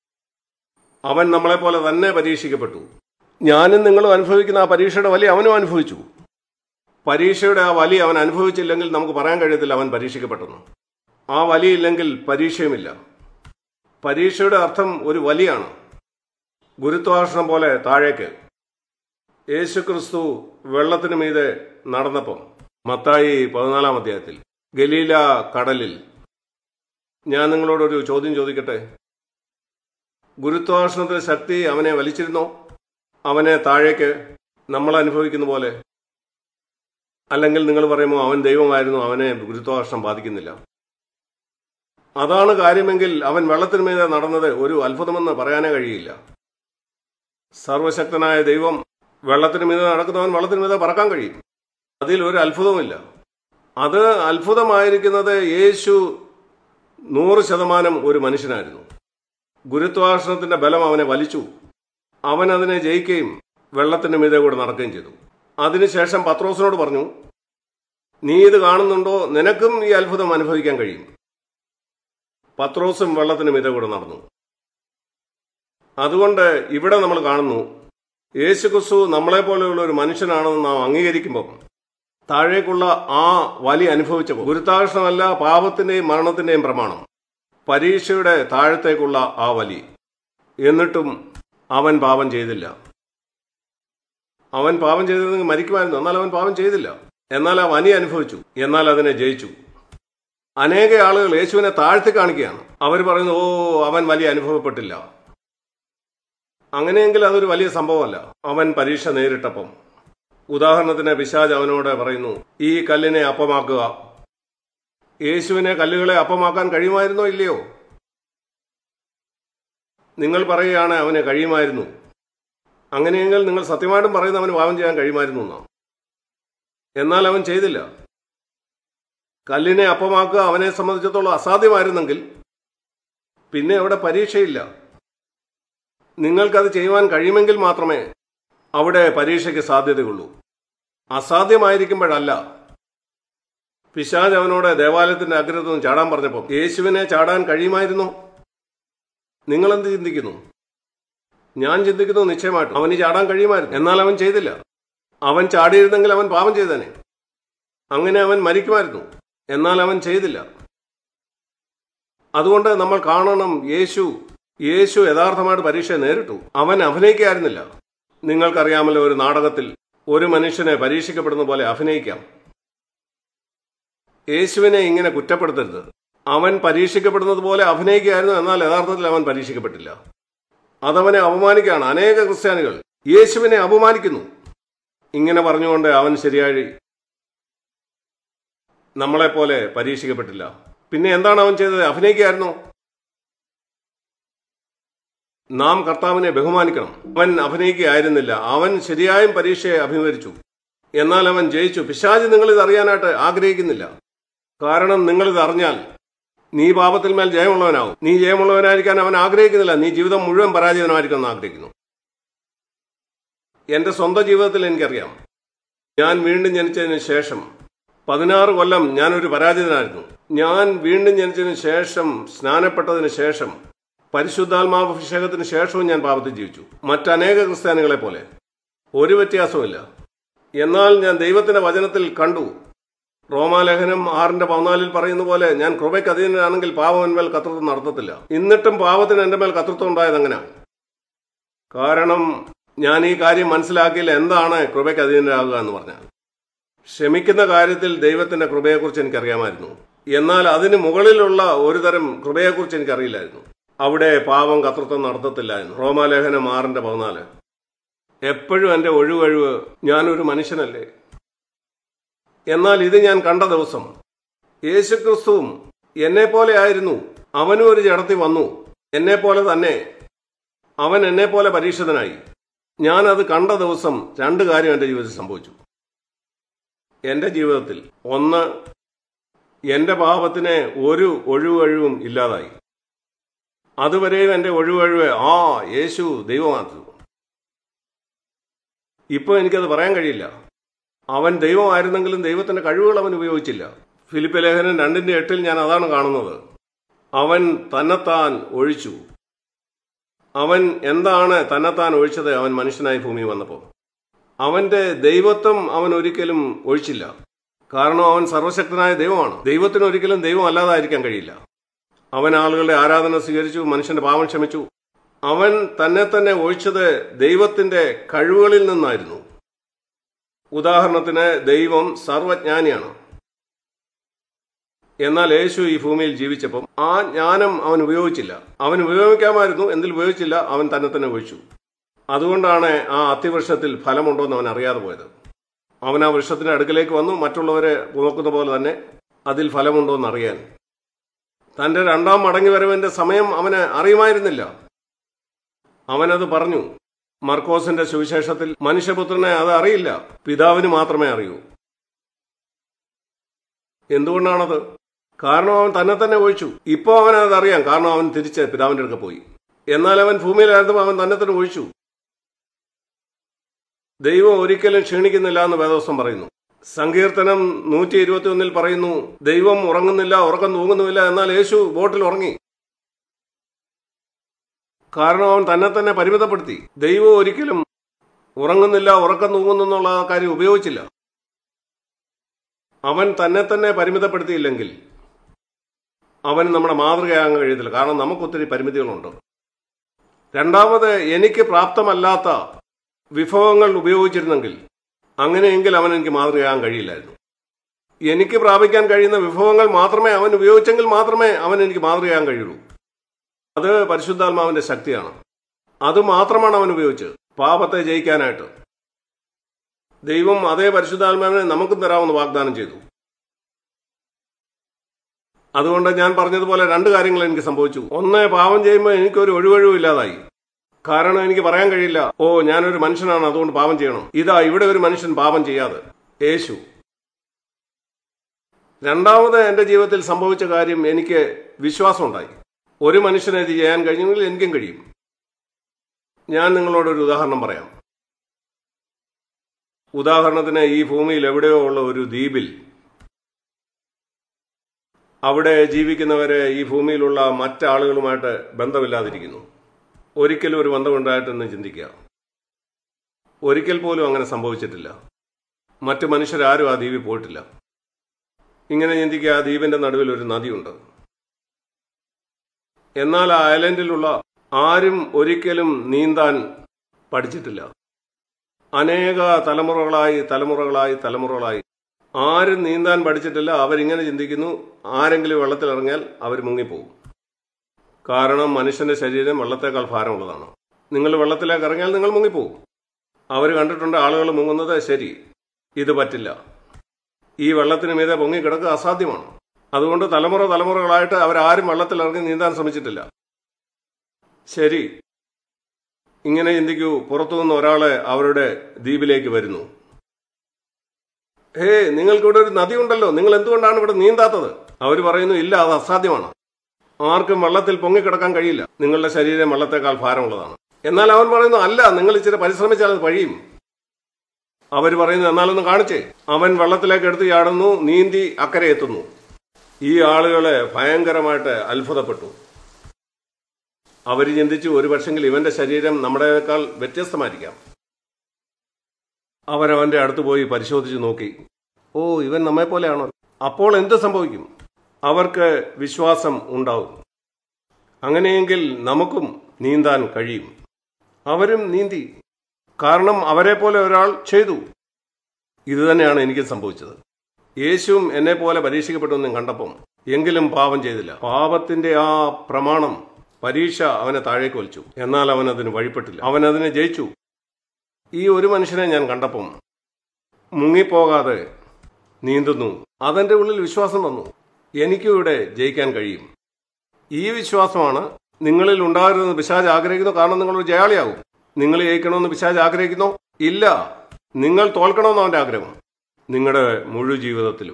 അവൻ നമ്മളെപ്പോലെ തന്നെ പരീക്ഷിക്കപ്പെട്ടു ഞാനും നിങ്ങളും അനുഭവിക്കുന്ന ആ പരീക്ഷയുടെ വലി അവനും അനുഭവിച്ചു പരീക്ഷയുടെ ആ വലി അവൻ അനുഭവിച്ചില്ലെങ്കിൽ നമുക്ക് പറയാൻ കഴിയത്തില്ല അവൻ പരീക്ഷിക്കപ്പെട്ടെന്ന് ആ വലിയില്ലെങ്കിൽ പരീക്ഷയുമില്ല പരീക്ഷയുടെ അർത്ഥം ഒരു വലിയാണ് ഗുരുത്വാകർഷണം പോലെ താഴേക്ക് യേശുക്രിസ്തു വെള്ളത്തിന് മീതെ നടന്നപ്പം മത്തായി പതിനാലാം അധ്യായത്തിൽ ഗലീല കടലിൽ ഞാൻ നിങ്ങളോടൊരു ചോദ്യം ചോദിക്കട്ടെ ഗുരുത്വാകർഷണത്തിന്റെ ശക്തി അവനെ വലിച്ചിരുന്നോ അവനെ താഴേക്ക് നമ്മൾ അനുഭവിക്കുന്ന പോലെ അല്ലെങ്കിൽ നിങ്ങൾ പറയുമോ അവൻ ദൈവമായിരുന്നു അവനെ ഗുരുത്വാകർഷണം ബാധിക്കുന്നില്ല അതാണ് കാര്യമെങ്കിൽ അവൻ വെള്ളത്തിന് മീതെ നടന്നത് ഒരു അത്ഭുതമെന്ന് പറയാനേ കഴിയില്ല സർവശക്തനായ ദൈവം വെള്ളത്തിന് മീതെ നടക്കുന്നവൻ വെള്ളത്തിന് മീതെ പറക്കാൻ കഴിയും അതിൽ ഒരു അത്ഭുതവുമില്ല അത് അത്ഭുതമായിരിക്കുന്നത് യേശു നൂറ് ശതമാനം ഒരു മനുഷ്യനായിരുന്നു ഗുരുത്വാകർഷണത്തിന്റെ ബലം അവനെ വലിച്ചു അവൻ അതിനെ ജയിക്കുകയും വെള്ളത്തിന്റെ മീതെ കൂടെ നടക്കുകയും ചെയ്തു അതിനുശേഷം പത്രോസിനോട് പറഞ്ഞു നീ ഇത് കാണുന്നുണ്ടോ നിനക്കും ഈ അത്ഭുതം അനുഭവിക്കാൻ കഴിയും പത്രോസും വെള്ളത്തിന് മീതെ കൂടെ നടന്നു അതുകൊണ്ട് ഇവിടെ നമ്മൾ കാണുന്നു യേശു ക്രിസ്തു നമ്മളെപ്പോലെയുള്ള ഒരു മനുഷ്യനാണെന്ന് നാം അംഗീകരിക്കുമ്പോൾ താഴേക്കുള്ള ആ വലി അനുഭവിച്ചപ്പോൾ ഗുരുത്താകർഷണമല്ല പാപത്തിന്റെയും മരണത്തിന്റെയും പ്രമാണം പരീക്ഷയുടെ താഴത്തേക്കുള്ള ആ വലി എന്നിട്ടും അവൻ പാപം ചെയ്തില്ല അവൻ പാപം ചെയ്തിരുന്നെങ്കിൽ മരിക്കുമായിരുന്നു എന്നാൽ അവൻ പാപം ചെയ്തില്ല എന്നാൽ ആ വനി അനുഭവിച്ചു എന്നാൽ അതിനെ ജയിച്ചു അനേക ആളുകൾ യേശുവിനെ താഴ്ത്തി കാണിക്കുകയാണ് അവർ പറയുന്നു ഓ അവൻ വലിയ അനുഭവപ്പെട്ടില്ല അങ്ങനെയെങ്കിൽ അതൊരു വലിയ സംഭവമല്ല അവൻ പരീക്ഷ നേരിട്ടപ്പം ഉദാഹരണത്തിന് പിശാജ് അവനോട് പറയുന്നു ഈ കല്ലിനെ അപ്പമാക്കുക യേശുവിനെ കല്ലുകളെ അപ്പമാക്കാൻ കഴിയുമായിരുന്നോ ഇല്ലയോ നിങ്ങൾ പറയുകയാണ് അവന് കഴിയുമായിരുന്നു അങ്ങനെയെങ്കിൽ നിങ്ങൾ സത്യമായിട്ടും പറയുന്ന അവന് പാപം ചെയ്യാൻ കഴിയുമായിരുന്നു എന്നാണ് എന്നാൽ അവൻ ചെയ്തില്ല കല്ലിനെ അപ്പമാക്കുക അവനെ സംബന്ധിച്ചിടത്തോളം അസാധ്യമായിരുന്നെങ്കിൽ പിന്നെ അവിടെ പരീക്ഷയില്ല നിങ്ങൾക്കത് ചെയ്യുവാൻ കഴിയുമെങ്കിൽ മാത്രമേ അവിടെ പരീക്ഷയ്ക്ക് സാധ്യതയുള്ളൂ അസാധ്യമായിരിക്കുമ്പോഴല്ല പിശാജ് അവനോട് ദേവാലയത്തിന്റെ അഗ്രഹത്തിൽ നിന്ന് ചാടാൻ പറഞ്ഞപ്പോൾ യേശുവിനെ ചാടാൻ കഴിയുമായിരുന്നു നിങ്ങൾ എന്ത് ചിന്തിക്കുന്നു ഞാൻ ചിന്തിക്കുന്നു നിശ്ചയമായിട്ടും അവന് ചാടാൻ കഴിയുമായിരുന്നു എന്നാൽ അവൻ ചെയ്തില്ല അവൻ ചാടിയിരുന്നെങ്കിൽ അവൻ പാപം ചെയ്തേനെ അങ്ങനെ അവൻ മരിക്കുമായിരുന്നു എന്നാൽ അവൻ ചെയ്തില്ല അതുകൊണ്ട് നമ്മൾ കാണണം യേശു യേശു യഥാർത്ഥമായിട്ട് പരീക്ഷ നേരിട്ടു അവൻ അഭിനയിക്കായിരുന്നില്ല നിങ്ങൾക്കറിയാമല്ലോ ഒരു നാടകത്തിൽ ഒരു മനുഷ്യനെ പരീക്ഷിക്കപ്പെടുന്ന പോലെ അഭിനയിക്കാം യേശുവിനെ ഇങ്ങനെ കുറ്റപ്പെടുത്തരുത് അവൻ പരീക്ഷിക്കപ്പെടുന്നത് പോലെ അഭിനയിക്കുകയായിരുന്നു എന്നാൽ യഥാർത്ഥത്തിൽ അവൻ പരീക്ഷിക്കപ്പെട്ടില്ല അതവനെ അപമാനിക്കുകയാണ് അനേക ക്രിസ്ത്യാനികൾ യേശുവിനെ അപമാനിക്കുന്നു ഇങ്ങനെ പറഞ്ഞുകൊണ്ട് അവൻ ശരിയായി നമ്മളെപ്പോലെ പരീക്ഷിക്കപ്പെട്ടില്ല പിന്നെ എന്താണ് അവൻ ചെയ്തത് അഭിനയിക്കുകയായിരുന്നു നാം കർത്താവിനെ ബഹുമാനിക്കണം അവൻ അഭിനയിക്കുകയായിരുന്നില്ല അവൻ ശരിയായും പരീക്ഷയെ അഭിമുഖിച്ചു എന്നാൽ അവൻ ജയിച്ചു പിശാജ് നിങ്ങളിത് അറിയാനായിട്ട് ആഗ്രഹിക്കുന്നില്ല കാരണം നിങ്ങളിത് അറിഞ്ഞാൽ നീ പാപത്തിൽ മേൽ ജയമുള്ളവനാവും നീ ജയമുള്ളവനായിരിക്കാൻ അവൻ ആഗ്രഹിക്കുന്നില്ല നീ ജീവിതം മുഴുവൻ പരാജയമായിരിക്കും എന്ന് ആഗ്രഹിക്കുന്നു എന്റെ സ്വന്തം ജീവിതത്തിൽ എനിക്കറിയാം ഞാൻ വീണ്ടും ജനിച്ചതിന് ശേഷം പതിനാറ് കൊല്ലം ഞാനൊരു പരാജിതനായിരുന്നു ഞാൻ വീണ്ടും ജനിച്ചതിന് ശേഷം സ്നാനപ്പെട്ടതിന് ശേഷം പരിശുദ്ധാത്മാവ് അഭിഷേകത്തിന് ശേഷവും ഞാൻ പാപത്തിൽ ജീവിച്ചു മറ്റനേക ക്രിസ്ത്യാനികളെ പോലെ ഒരു വ്യത്യാസവുമില്ല എന്നാൽ ഞാൻ ദൈവത്തിന്റെ വചനത്തിൽ കണ്ടു റോമാലേഖനം ആറിന്റെ പതിനാലിൽ പറയുന്ന പോലെ ഞാൻ കൃപയ്ക്ക് അധീനനാണെങ്കിൽ പാപം എന്മേൽ കർത്തൃത്വം നടത്തത്തില്ല എന്നിട്ടും പാപത്തിന് എന്റെ മേൽ കർത്തൃത്വം ഉണ്ടായത് അങ്ങനെ കാരണം ഞാൻ ഈ കാര്യം മനസ്സിലാക്കിയില്ല എന്താണ് കൃപയ്ക്ക് അധീനരാകുക എന്ന് പറഞ്ഞാൽ ക്ഷമിക്കുന്ന കാര്യത്തിൽ ദൈവത്തിന്റെ കൃപയെക്കുറിച്ച് എനിക്കറിയാമായിരുന്നു എന്നാൽ അതിന് മുകളിലുള്ള ഒരു തരം കൃപയെക്കുറിച്ച് എനിക്കറിയില്ലായിരുന്നു അവിടെ പാപം കർത്തൃത്വം നടത്തത്തില്ലായിരുന്നു റോമാലേഖനം ആറിന്റെ പതിനാല് എപ്പോഴും എന്റെ ഒഴിവഴിവ് ഞാനൊരു മനുഷ്യനല്ലേ എന്നാൽ ഇത് ഞാൻ കണ്ട ദിവസം യേശുക്രിസ്തുവും എന്നെ പോലെ ആയിരുന്നു അവനും ഒരു ജഡത്തിൽ വന്നു എന്നെ പോലെ തന്നെ അവൻ എന്നെ പോലെ പരീക്ഷിതനായി ഞാൻ അത് കണ്ട ദിവസം രണ്ട് കാര്യം എൻ്റെ ജീവിതത്തിൽ സംഭവിച്ചു എൻ്റെ ജീവിതത്തിൽ ഒന്ന് എൻ്റെ പാപത്തിന് ഒരു ഒഴിവഴിവും ഇല്ലാതായി അതുവരെയും എൻ്റെ ഒഴിവഴിവ് ആ യേശു ദൈവമാത്തു ഇപ്പോൾ എനിക്കത് പറയാൻ കഴിയില്ല അവൻ ദൈവമായിരുന്നെങ്കിലും ദൈവത്തിന്റെ കഴിവുകൾ അവൻ ഉപയോഗിച്ചില്ല ഫിലിപ്പ് ലേഖനം രണ്ടിന്റെ എട്ടിൽ ഞാൻ അതാണ് കാണുന്നത് അവൻ തന്നെത്താൻ ഒഴിച്ചു അവൻ എന്താണ് തന്നെത്താൻ ഒഴിച്ചത് അവൻ മനുഷ്യനായി ഭൂമി വന്നപ്പോൾ അവന്റെ ദൈവത്വം അവൻ ഒരിക്കലും ഒഴിച്ചില്ല കാരണം അവൻ സർവശക്തനായ ദൈവമാണ് ദൈവത്തിന് ഒരിക്കലും ദൈവം അല്ലാതായിരിക്കാൻ കഴിയില്ല അവൻ ആളുകളുടെ ആരാധന സ്വീകരിച്ചു മനുഷ്യന്റെ പാവം ക്ഷമിച്ചു അവൻ തന്നെ തന്നെ ഒഴിച്ചത് ദൈവത്തിന്റെ കഴിവുകളിൽ നിന്നായിരുന്നു ഉദാഹരണത്തിന് ദൈവം സർവജ്ഞാനിയാണ് എന്നാൽ യേശു ഈ ഭൂമിയിൽ ജീവിച്ചപ്പം ആ ജ്ഞാനം അവൻ ഉപയോഗിച്ചില്ല അവൻ ഉപയോഗിക്കാമായിരുന്നു എന്തിൽ ഉപയോഗിച്ചില്ല അവൻ തന്നെ തന്നെ ഒഴിച്ചു അതുകൊണ്ടാണ് ആ അത്തിവൃക്ഷത്തിൽ ഫലമുണ്ടോ എന്ന് അവൻ അറിയാതെ പോയത് അവൻ ആ വൃക്ഷത്തിന്റെ അടുക്കലേക്ക് വന്നു മറ്റുള്ളവരെ നോക്കുന്ന പോലെ തന്നെ അതിൽ ഫലമുണ്ടോ എന്ന് അറിയാൻ തന്റെ രണ്ടാം മടങ്ങി വരവിന്റെ സമയം അവന് അറിയുമായിരുന്നില്ല അവനത് പറഞ്ഞു മർക്കോസിന്റെ സുവിശേഷത്തിൽ മനുഷ്യപുത്രനെ അത് അറിയില്ല പിതാവിന് മാത്രമേ അറിയൂ എന്തുകൊണ്ടാണത് കാരണം അവൻ തന്നെ തന്നെ ഒഴിച്ചു ഇപ്പോൾ അവൻ അത് അറിയാം കാരണം അവൻ തിരിച്ച് പിതാവിന്റെ അടുക്ക പോയി എന്നാൽ അവൻ ഭൂമിയിലായിരുന്നപ്പോൾ അവൻ തന്നെ തന്നെ ഒഴിച്ചു ദൈവം ഒരിക്കലും ക്ഷീണിക്കുന്നില്ല എന്ന് വേദോസ്തം പറയുന്നു സങ്കീർത്തനം നൂറ്റി ഇരുപത്തി ഒന്നിൽ പറയുന്നു ദൈവം ഉറങ്ങുന്നില്ല ഉറക്കം തൂങ്ങുന്നുമില്ല എന്നാൽ യേശു ബോട്ടിൽ ഉറങ്ങി കാരണം അവൻ തന്നെ തന്നെ പരിമിതപ്പെടുത്തി ദൈവം ഒരിക്കലും ഉറങ്ങുന്നില്ല ഉറക്കം തൂങ്ങുന്നു എന്നുള്ള ആ കാര്യം ഉപയോഗിച്ചില്ല അവൻ തന്നെ തന്നെ പരിമിതപ്പെടുത്തിയില്ലെങ്കിൽ അവന് നമ്മുടെ മാതൃകയാകാൻ കഴിയത്തില്ല കാരണം നമുക്കൊത്തിരി പരിമിതികളുണ്ട് രണ്ടാമത് എനിക്ക് പ്രാപ്തമല്ലാത്ത വിഭവങ്ങൾ ഉപയോഗിച്ചിരുന്നെങ്കിൽ അങ്ങനെയെങ്കിൽ അവൻ എനിക്ക് മാതൃകയാകാൻ കഴിയില്ലായിരുന്നു എനിക്ക് പ്രാപിക്കാൻ കഴിയുന്ന വിഭവങ്ങൾ മാത്രമേ അവൻ ഉപയോഗിച്ചെങ്കിൽ മാത്രമേ അവൻ എനിക്ക് മാതൃകയാകാൻ കഴിയുള്ളൂ അത് പരിശുദ്ധാത്മാവിന്റെ ശക്തിയാണ് അത് മാത്രമാണ് അവൻ ഉപയോഗിച്ചത് പാപത്തെ ജയിക്കാനായിട്ട് ദൈവം അതേ പരിശുദ്ധാത്മാവിനെ നമുക്കും തരാമെന്ന് വാഗ്ദാനം ചെയ്തു അതുകൊണ്ട് ഞാൻ പറഞ്ഞതുപോലെ രണ്ട് കാര്യങ്ങൾ എനിക്ക് സംഭവിച്ചു ഒന്ന് പാപം ചെയ്യുമ്പോൾ എനിക്കൊരു ഒഴിവഴിവും ഇല്ലാതായി കാരണം എനിക്ക് പറയാൻ കഴിയില്ല ഓ ഞാനൊരു മനുഷ്യനാണ് അതുകൊണ്ട് പാപം ചെയ്യണം ഇതാ ഇവിടെ ഒരു മനുഷ്യൻ പാപം ചെയ്യാതെ യേശു രണ്ടാമത് എന്റെ ജീവിതത്തിൽ സംഭവിച്ച കാര്യം എനിക്ക് വിശ്വാസമുണ്ടായി ഒരു മനുഷ്യനെ ഇത് ചെയ്യാൻ കഴിഞ്ഞെങ്കിൽ എനിക്കും കഴിയും ഞാൻ നിങ്ങളോടൊരു ഉദാഹരണം പറയാം ഉദാഹരണത്തിന് ഈ ഭൂമിയിൽ എവിടെയോ ഉള്ള ഒരു ദ്വീപിൽ അവിടെ ജീവിക്കുന്നവരെ ഈ ഭൂമിയിലുള്ള മറ്റാളുകളുമായിട്ട് ബന്ധമില്ലാതിരിക്കുന്നു ഒരിക്കലും ഒരു ബന്ധമുണ്ടായിട്ടെന്ന് ചിന്തിക്കുക ഒരിക്കൽ പോലും അങ്ങനെ സംഭവിച്ചിട്ടില്ല മറ്റു മനുഷ്യരാരും ആ ദ്വീപിൽ പോയിട്ടില്ല ഇങ്ങനെ ചിന്തിക്കുക ആ ദ്വീപിന്റെ നടുവിൽ ഒരു നദിയുണ്ട് എന്നാൽ ആ ഐലൻഡിലുള്ള ആരും ഒരിക്കലും നീന്താൻ പഠിച്ചിട്ടില്ല അനേക തലമുറകളായി തലമുറകളായി തലമുറകളായി ആരും നീന്താൻ പഠിച്ചിട്ടില്ല അവരിങ്ങനെ ചിന്തിക്കുന്നു ആരെങ്കിലും വെള്ളത്തിലിറങ്ങിയാൽ അവർ മുങ്ങിപ്പോകും കാരണം മനുഷ്യന്റെ ശരീരം വെള്ളത്തേക്കാൾ ഭാരമുള്ളതാണ് നിങ്ങൾ വെള്ളത്തിലേക്ക് ഇറങ്ങിയാൽ നിങ്ങൾ മുങ്ങിപ്പോകും അവർ കണ്ടിട്ടുണ്ട് ആളുകൾ മുങ്ങുന്നത് ശരി ഇത് പറ്റില്ല ഈ വെള്ളത്തിന് മീതെ പൊങ്ങിക്കിടക്കുക അസാധ്യമാണ് അതുകൊണ്ട് തലമുറ തലമുറകളായിട്ട് അവരാരും വെള്ളത്തിലിറങ്ങി നീന്താൻ ശ്രമിച്ചിട്ടില്ല ശരി ഇങ്ങനെ ചിന്തിക്കൂ പുറത്തുനിന്ന് ഒരാള് അവരുടെ ദ്വീപിലേക്ക് വരുന്നു ഹേ നിങ്ങൾക്കിവിടെ ഒരു നദി ഉണ്ടല്ലോ നിങ്ങൾ എന്തുകൊണ്ടാണ് ഇവിടെ നീന്താത്തത് അവർ പറയുന്നു ഇല്ല അത് അസാധ്യമാണ് ആർക്കും വെള്ളത്തിൽ പൊങ്ങിക്കിടക്കാൻ കഴിയില്ല നിങ്ങളുടെ ശരീരം വെള്ളത്തേക്കാൾ ഭാരമുള്ളതാണ് എന്നാൽ അവൻ പറയുന്നു അല്ല നിങ്ങൾ ഇച്ചിരി പരിശ്രമിച്ചാൽ അത് കഴിയും അവർ പറയുന്നു എന്നാലൊന്ന് കാണിച്ചേ അവൻ വെള്ളത്തിലേക്ക് എടുത്ത് ചാടുന്നു നീന്തി അക്കരെ എത്തുന്നു ഈ ആളുകളെ ഭയങ്കരമായിട്ട് അത്ഭുതപ്പെട്ടു അവർ ചിന്തിച്ചു ഒരു പക്ഷെങ്കിൽ ഇവന്റെ ശരീരം നമ്മുടേക്കാൾ വ്യത്യസ്തമായിരിക്കാം അവരവന്റെ അടുത്ത് പോയി പരിശോധിച്ച് നോക്കി ഓ ഇവൻ നമ്മെ പോലെയാണോ അപ്പോൾ എന്ത് സംഭവിക്കും അവർക്ക് വിശ്വാസം ഉണ്ടാവും അങ്ങനെയെങ്കിൽ നമുക്കും നീന്താൻ കഴിയും അവരും നീന്തി കാരണം അവരെ പോലെ ഒരാൾ ചെയ്തു ഇത് തന്നെയാണ് എനിക്ക് സംഭവിച്ചത് യേശുവും എന്നെ പോലെ പരീക്ഷിക്കപ്പെട്ടു എന്ന് കണ്ടപ്പം എങ്കിലും പാപം ചെയ്തില്ല പാപത്തിന്റെ ആ പ്രമാണം പരീക്ഷ അവനെ താഴേക്ക് വലിച്ചു എന്നാൽ അവൻ അതിന് വഴിപ്പെട്ടില്ല അവൻ അതിനെ ജയിച്ചു ഈ ഒരു മനുഷ്യനെ ഞാൻ കണ്ടപ്പം മുങ്ങിപ്പോകാതെ നീന്തുന്നു അതെന്റെ ഉള്ളിൽ വിശ്വാസം വന്നു എനിക്കും ഇവിടെ ജയിക്കാൻ കഴിയും ഈ വിശ്വാസമാണ് നിങ്ങളിൽ ഉണ്ടാകരുതെന്ന് പിശാജ് ആഗ്രഹിക്കുന്നു കാരണം നിങ്ങളൊരു ജയാളിയാകും നിങ്ങൾ ജയിക്കണമെന്ന് പിശാജ് ആഗ്രഹിക്കുന്നോ ഇല്ല നിങ്ങൾ തോൽക്കണമെന്ന് അവന്റെ ആഗ്രഹം നിങ്ങളുടെ മുഴു ജീവിതത്തിലും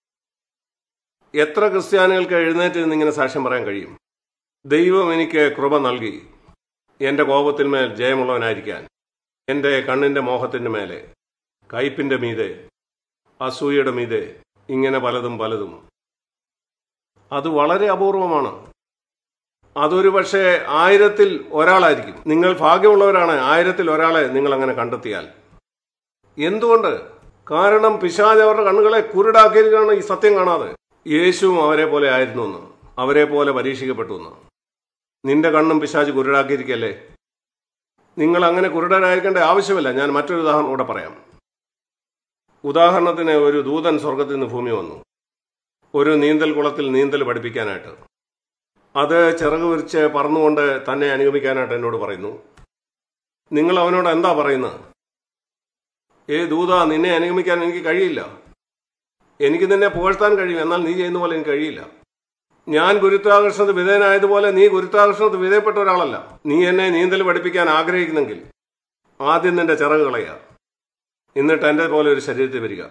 എത്ര ക്രിസ്ത്യാനികൾക്ക് എഴുന്നേറ്റ് നിന്ന് ഇങ്ങനെ സാക്ഷ്യം പറയാൻ കഴിയും ദൈവം എനിക്ക് കൃപ നൽകി എന്റെ കോപത്തിന്മേൽ ജയമുള്ളവനായിരിക്കാൻ എന്റെ കണ്ണിന്റെ മോഹത്തിന്റെ മേലെ കയ്പിന്റെ മീതെ അസൂയയുടെ മീതെ ഇങ്ങനെ പലതും പലതും അത് വളരെ അപൂർവമാണ് അതൊരു പക്ഷേ ആയിരത്തിൽ ഒരാളായിരിക്കും നിങ്ങൾ ഭാഗ്യമുള്ളവരാണ് ആയിരത്തിൽ ഒരാളെ നിങ്ങൾ അങ്ങനെ കണ്ടെത്തിയാൽ എന്തുകൊണ്ട് കാരണം പിശാജ് അവരുടെ കണ്ണുകളെ കുരുടാക്കിയിരിക്കുകയാണ് ഈ സത്യം കാണാതെ യേശുവും അവരെ പോലെ ആയിരുന്നു എന്ന് അവരെ പോലെ പരീക്ഷിക്കപ്പെട്ടു എന്ന് നിന്റെ കണ്ണും പിശാജ് കുരുടാക്കിയിരിക്കല്ലേ നിങ്ങൾ അങ്ങനെ കുരുടരായിരിക്കേണ്ട ആവശ്യമില്ല ഞാൻ മറ്റൊരു ഉദാഹരണം കൂടെ പറയാം ഉദാഹരണത്തിന് ഒരു ദൂതൻ സ്വർഗത്തിൽ നിന്ന് ഭൂമി വന്നു ഒരു നീന്തൽ കുളത്തിൽ നീന്തൽ പഠിപ്പിക്കാനായിട്ട് അത് ചിറക് വിരിച്ച് പറന്നുകൊണ്ട് തന്നെ അനുഗമിക്കാനായിട്ട് എന്നോട് പറയുന്നു നിങ്ങൾ അവനോട് എന്താ പറയുന്നത് ഏ ദൂത നിന്നെ അനുഗമിക്കാൻ എനിക്ക് കഴിയില്ല എനിക്ക് നിന്നെ പുകഴ്ത്താൻ കഴിയും എന്നാൽ നീ ചെയ്യുന്ന പോലെ എനിക്ക് കഴിയില്ല ഞാൻ ഗുരുത്വാകർഷണത്തിൽ വിധേയനായതുപോലെ നീ ഗുരുത്വാകർഷണത്തിൽ വിധേയപ്പെട്ട ഒരാളല്ല നീ എന്നെ നീന്തൽ പഠിപ്പിക്കാൻ ആഗ്രഹിക്കുന്നെങ്കിൽ ആദ്യം നിന്റെ ചിറക് കളയുക എന്നിട്ട് എന്റെ പോലെ ഒരു ശരീരത്തിൽ വരിക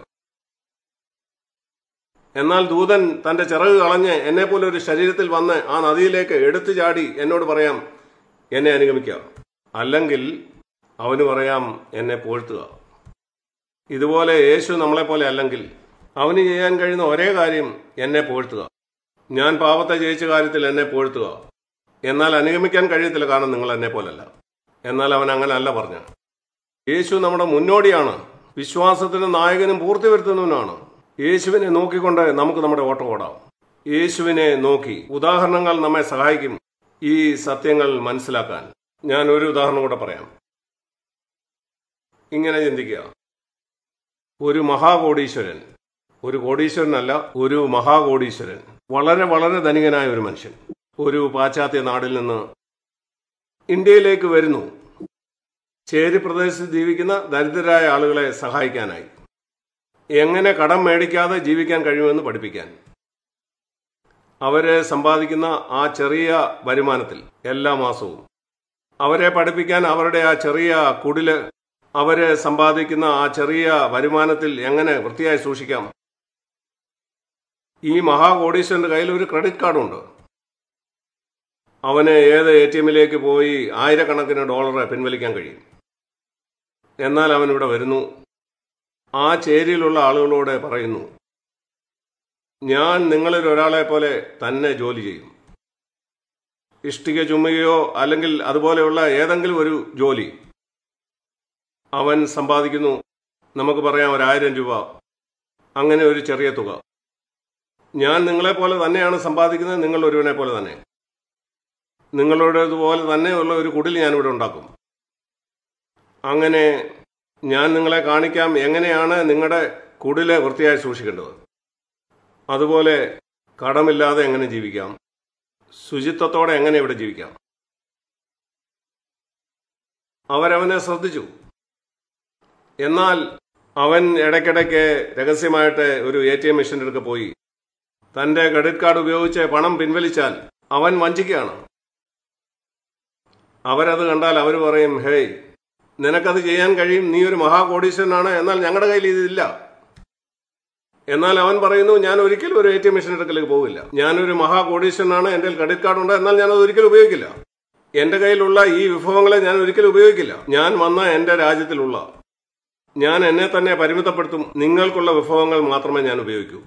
എന്നാൽ ദൂതൻ തന്റെ ചിറക് കളഞ്ഞ് എന്നെ പോലെ ഒരു ശരീരത്തിൽ വന്ന് ആ നദിയിലേക്ക് എടുത്തു ചാടി എന്നോട് പറയാം എന്നെ അനുഗമിക്കുക അല്ലെങ്കിൽ അവന് പറയാം എന്നെ പോഴ്ത്തുക ഇതുപോലെ യേശു നമ്മളെപ്പോലെ അല്ലെങ്കിൽ അവന് ചെയ്യാൻ കഴിയുന്ന ഒരേ കാര്യം എന്നെ പുകഴ്ത്തുക ഞാൻ പാപത്തെ ജയിച്ച കാര്യത്തിൽ എന്നെ പുകഴ്ത്തുക എന്നാൽ അനുഗമിക്കാൻ കഴിയത്തില്ല കാരണം നിങ്ങൾ എന്നെ പോലല്ല എന്നാൽ അവൻ അങ്ങനെ അല്ല പറഞ്ഞ യേശു നമ്മുടെ മുന്നോടിയാണ് വിശ്വാസത്തിന് നായകനും പൂർത്തി വരുത്തുന്നവനാണ് യേശുവിനെ നോക്കിക്കൊണ്ട് നമുക്ക് നമ്മുടെ ഓട്ടം ഓടാം യേശുവിനെ നോക്കി ഉദാഹരണങ്ങൾ നമ്മെ സഹായിക്കും ഈ സത്യങ്ങൾ മനസ്സിലാക്കാൻ ഞാൻ ഒരു ഉദാഹരണം കൂടെ പറയാം ഇങ്ങനെ ചിന്തിക്കുക ഒരു മഹാകോടീശ്വരൻ ഒരു കോടീശ്വരനല്ല ഒരു മഹാകോടീശ്വരൻ വളരെ വളരെ ധനികനായ ഒരു മനുഷ്യൻ ഒരു പാശ്ചാത്യ നാടിൽ നിന്ന് ഇന്ത്യയിലേക്ക് വരുന്നു ചേരി പ്രദേശത്ത് ജീവിക്കുന്ന ദരിദ്രരായ ആളുകളെ സഹായിക്കാനായി എങ്ങനെ കടം മേടിക്കാതെ ജീവിക്കാൻ കഴിയുമെന്ന് പഠിപ്പിക്കാൻ അവരെ സമ്പാദിക്കുന്ന ആ ചെറിയ വരുമാനത്തിൽ എല്ലാ മാസവും അവരെ പഠിപ്പിക്കാൻ അവരുടെ ആ ചെറിയ കുടില് അവരെ സമ്പാദിക്കുന്ന ആ ചെറിയ വരുമാനത്തിൽ എങ്ങനെ വൃത്തിയായി സൂക്ഷിക്കാം ഈ മഹാകോടീശ്വരന്റെ കയ്യിൽ ഒരു ക്രെഡിറ്റ് കാർഡുണ്ട് അവന് ഏത് എ ടി എമ്മിലേക്ക് പോയി ആയിരക്കണക്കിന് ഡോളർ പിൻവലിക്കാൻ കഴിയും എന്നാൽ അവൻ ഇവിടെ വരുന്നു ആ ചേരിയിലുള്ള ആളുകളോട് പറയുന്നു ഞാൻ നിങ്ങളിൽ ഒരാളെ പോലെ തന്നെ ജോലി ചെയ്യും ഇഷ്ടിക ചുമ്മുകയോ അല്ലെങ്കിൽ അതുപോലെയുള്ള ഏതെങ്കിലും ഒരു ജോലി അവൻ സമ്പാദിക്കുന്നു നമുക്ക് പറയാം ഒരായിരം രൂപ അങ്ങനെ ഒരു ചെറിയ തുക ഞാൻ നിങ്ങളെ പോലെ തന്നെയാണ് സമ്പാദിക്കുന്നത് നിങ്ങൾ ഒരുവനെ പോലെ തന്നെ നിങ്ങളുടേതുപോലെ തന്നെയുള്ള ഒരു കുടിൽ ഞാനിവിടെ ഉണ്ടാക്കും അങ്ങനെ ഞാൻ നിങ്ങളെ കാണിക്കാം എങ്ങനെയാണ് നിങ്ങളുടെ കുടിലെ വൃത്തിയായി സൂക്ഷിക്കേണ്ടത് അതുപോലെ കടമില്ലാതെ എങ്ങനെ ജീവിക്കാം ശുചിത്വത്തോടെ എങ്ങനെ ഇവിടെ ജീവിക്കാം അവരവനെ ശ്രദ്ധിച്ചു എന്നാൽ അവൻ ഇടയ്ക്കിടയ്ക്ക് രഹസ്യമായിട്ട് ഒരു എ ടി എം മെഷീൻ്റെ അടുക്ക് പോയി തന്റെ ക്രെഡിറ്റ് കാർഡ് ഉപയോഗിച്ച് പണം പിൻവലിച്ചാൽ അവൻ വഞ്ചിക്കുകയാണ് അവരത് കണ്ടാൽ അവർ പറയും ഹേയ് നിനക്കത് ചെയ്യാൻ കഴിയും നീ ഒരു മഹാകോടീശ്വരനാണ് എന്നാൽ ഞങ്ങളുടെ കയ്യിൽ ഇതില്ല എന്നാൽ അവൻ പറയുന്നു ഞാൻ ഒരിക്കലും ഒരു എ ടി എം മെഷീൻ അടുക്കലേക്ക് പോകില്ല ഞാനൊരു മഹാകോടീശ്വരനാണ് എൻ്റെ ക്രെഡിറ്റ് കാർഡ് ഉണ്ട് എന്നാൽ ഞാനത് ഒരിക്കലും ഉപയോഗിക്കില്ല എന്റെ കയ്യിലുള്ള ഈ വിഭവങ്ങളെ ഞാൻ ഒരിക്കലും ഉപയോഗിക്കില്ല ഞാൻ വന്ന എന്റെ രാജ്യത്തിലുള്ള ഞാൻ എന്നെ തന്നെ പരിമിതപ്പെടുത്തും നിങ്ങൾക്കുള്ള വിഭവങ്ങൾ മാത്രമേ ഞാൻ ഉപയോഗിക്കൂ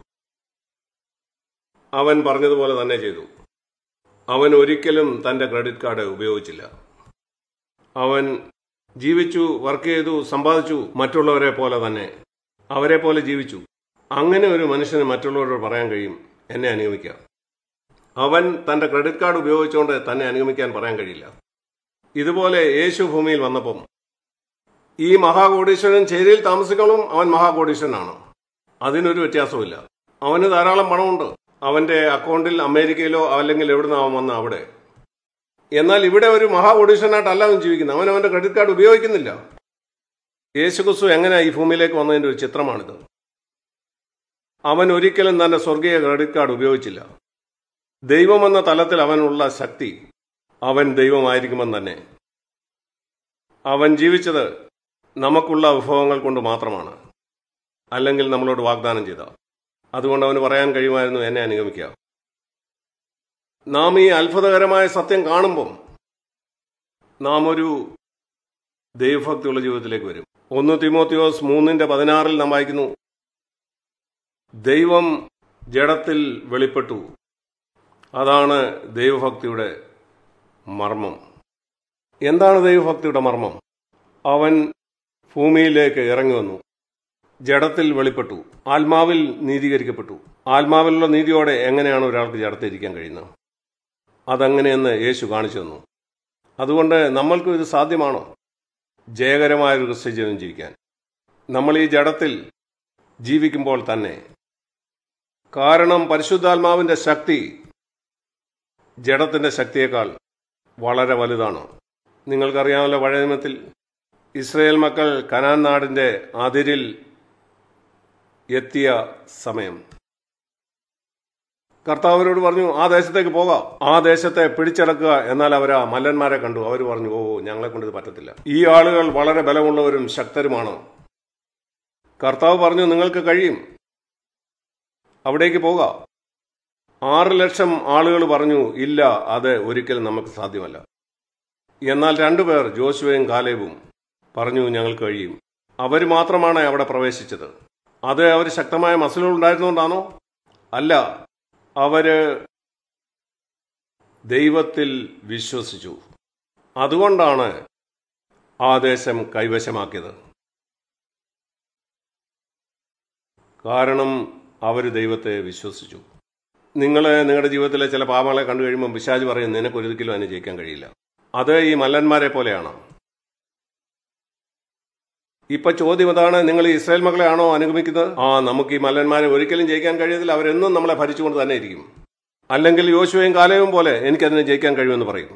അവൻ പറഞ്ഞതുപോലെ തന്നെ ചെയ്തു അവൻ ഒരിക്കലും തന്റെ ക്രെഡിറ്റ് കാർഡ് ഉപയോഗിച്ചില്ല അവൻ ജീവിച്ചു വർക്ക് ചെയ്തു സമ്പാദിച്ചു മറ്റുള്ളവരെ പോലെ തന്നെ അവരെ പോലെ ജീവിച്ചു അങ്ങനെ ഒരു മനുഷ്യന് മറ്റുള്ളവരോട് പറയാൻ കഴിയും എന്നെ അനുഗമിക്കാം അവൻ തന്റെ ക്രെഡിറ്റ് കാർഡ് ഉപയോഗിച്ചുകൊണ്ട് തന്നെ അനുഗമിക്കാൻ പറയാൻ കഴിയില്ല ഇതുപോലെ യേശു ഭൂമിയിൽ വന്നപ്പം ഈ മഹാകോടീശ്വരൻ ചേരിയിൽ താമസിക്കണം അവൻ മഹാകോടീശ്വരനാണ് അതിനൊരു വ്യത്യാസമില്ല അവന് ധാരാളം പണമുണ്ട് അവന്റെ അക്കൗണ്ടിൽ അമേരിക്കയിലോ അല്ലെങ്കിൽ എവിടുന്ന് അവൻ വന്ന അവിടെ എന്നാൽ ഇവിടെ ഒരു മഹാകോടീശ്വരനായിട്ടല്ല അവൻ ജീവിക്കുന്നത് അവൻ അവന്റെ ക്രെഡിറ്റ് കാർഡ് ഉപയോഗിക്കുന്നില്ല യേശുക്രിസ്തു എങ്ങനെ ഈ ഭൂമിയിലേക്ക് വന്നതിന്റെ ഒരു ചിത്രമാണിത് അവൻ ഒരിക്കലും തന്റെ സ്വർഗീയ ക്രെഡിറ്റ് കാർഡ് ഉപയോഗിച്ചില്ല ദൈവമെന്ന തലത്തിൽ അവനുള്ള ശക്തി അവൻ ദൈവമായിരിക്കുമെന്ന് തന്നെ അവൻ ജീവിച്ചത് നമുക്കുള്ള വിഭവങ്ങൾ കൊണ്ട് മാത്രമാണ് അല്ലെങ്കിൽ നമ്മളോട് വാഗ്ദാനം ചെയ്ത അതുകൊണ്ട് അവന് പറയാൻ കഴിയുമായിരുന്നു എന്നെ അനുഗമിക്കുക നാം ഈ അത്ഭുതകരമായ സത്യം കാണുമ്പം നാം ഒരു ദൈവഭക്തിയുള്ള ജീവിതത്തിലേക്ക് വരും ഒന്ന് തിമോത്തിയോസ് മൂന്നിന്റെ പതിനാറിൽ നാം വായിക്കുന്നു ദൈവം ജഡത്തിൽ വെളിപ്പെട്ടു അതാണ് ദൈവഭക്തിയുടെ മർമ്മം എന്താണ് ദൈവഭക്തിയുടെ മർമ്മം അവൻ ഭൂമിയിലേക്ക് ഇറങ്ങി വന്നു ജഡത്തിൽ വെളിപ്പെട്ടു ആത്മാവിൽ നീതീകരിക്കപ്പെട്ടു ആത്മാവിലുള്ള നീതിയോടെ എങ്ങനെയാണ് ഒരാൾക്ക് ജഡത്തിരിക്കാൻ കഴിയുന്നത് അതങ്ങനെയെന്ന് യേശു കാണിച്ചു തന്നു അതുകൊണ്ട് നമ്മൾക്കും ഇത് സാധ്യമാണോ ജയകരമായ ഒരു ക്രിസ്ത്യജീവൻ ജീവിക്കാൻ നമ്മൾ ഈ ജഡത്തിൽ ജീവിക്കുമ്പോൾ തന്നെ കാരണം പരിശുദ്ധാത്മാവിന്റെ ശക്തി ജഡത്തിന്റെ ശക്തിയേക്കാൾ വളരെ വലുതാണ് നിങ്ങൾക്കറിയാമല്ലോ പഴയ നിയമത്തിൽ ഇസ്രയേൽ മക്കൾ കനാൻ നാടിന്റെ അതിരിൽ എത്തിയ സമയം കർത്താവ് അവരോട് പറഞ്ഞു ആ ദേശത്തേക്ക് പോകാം ആ ദേശത്തെ പിടിച്ചടക്കുക എന്നാൽ അവർ ആ മല്ലന്മാരെ കണ്ടു അവർ പറഞ്ഞു ഓ ഞങ്ങളെ കൊണ്ട് ഇത് പറ്റത്തില്ല ഈ ആളുകൾ വളരെ ബലമുള്ളവരും ശക്തരുമാണ് കർത്താവ് പറഞ്ഞു നിങ്ങൾക്ക് കഴിയും അവിടേക്ക് പോകാം ആറ് ലക്ഷം ആളുകൾ പറഞ്ഞു ഇല്ല അത് ഒരിക്കലും നമുക്ക് സാധ്യമല്ല എന്നാൽ രണ്ടുപേർ ജോശുവയും കാലേബും പറഞ്ഞു ഞങ്ങൾക്ക് കഴിയും അവർ മാത്രമാണ് അവിടെ പ്രവേശിച്ചത് അത് അവർ ശക്തമായ മസിലുകൾ ഉണ്ടായിരുന്നുകൊണ്ടാണോ അല്ല അവര് ദൈവത്തിൽ വിശ്വസിച്ചു അതുകൊണ്ടാണ് ആ ദേശം കൈവശമാക്കിയത് കാരണം അവർ ദൈവത്തെ വിശ്വസിച്ചു നിങ്ങൾ നിങ്ങളുടെ ജീവിതത്തിലെ ചില പാപങ്ങളെ കണ്ടു കഴിയുമ്പോൾ പിശാജ് പറയും നിനക്ക് ഒരിക്കലും അതിനെ ജയിക്കാൻ കഴിയില്ല അത് ഈ മല്ലന്മാരെ പോലെയാണ് ഇപ്പൊ ചോദ്യം അതാണ് നിങ്ങൾ ഈ ഇസ്രായേൽ മക്കളെ ആണോ അനുഗമിക്കുന്നത് ആ നമുക്ക് ഈ മല്ലന്മാരെ ഒരിക്കലും ജയിക്കാൻ കഴിയത്തില്ല അവരെന്നും നമ്മളെ ഭരിച്ചുകൊണ്ട് തന്നെ ഇരിക്കും അല്ലെങ്കിൽ യോശുവയും കാലവും പോലെ എനിക്കതിനെ ജയിക്കാൻ കഴിയുമെന്ന് പറയും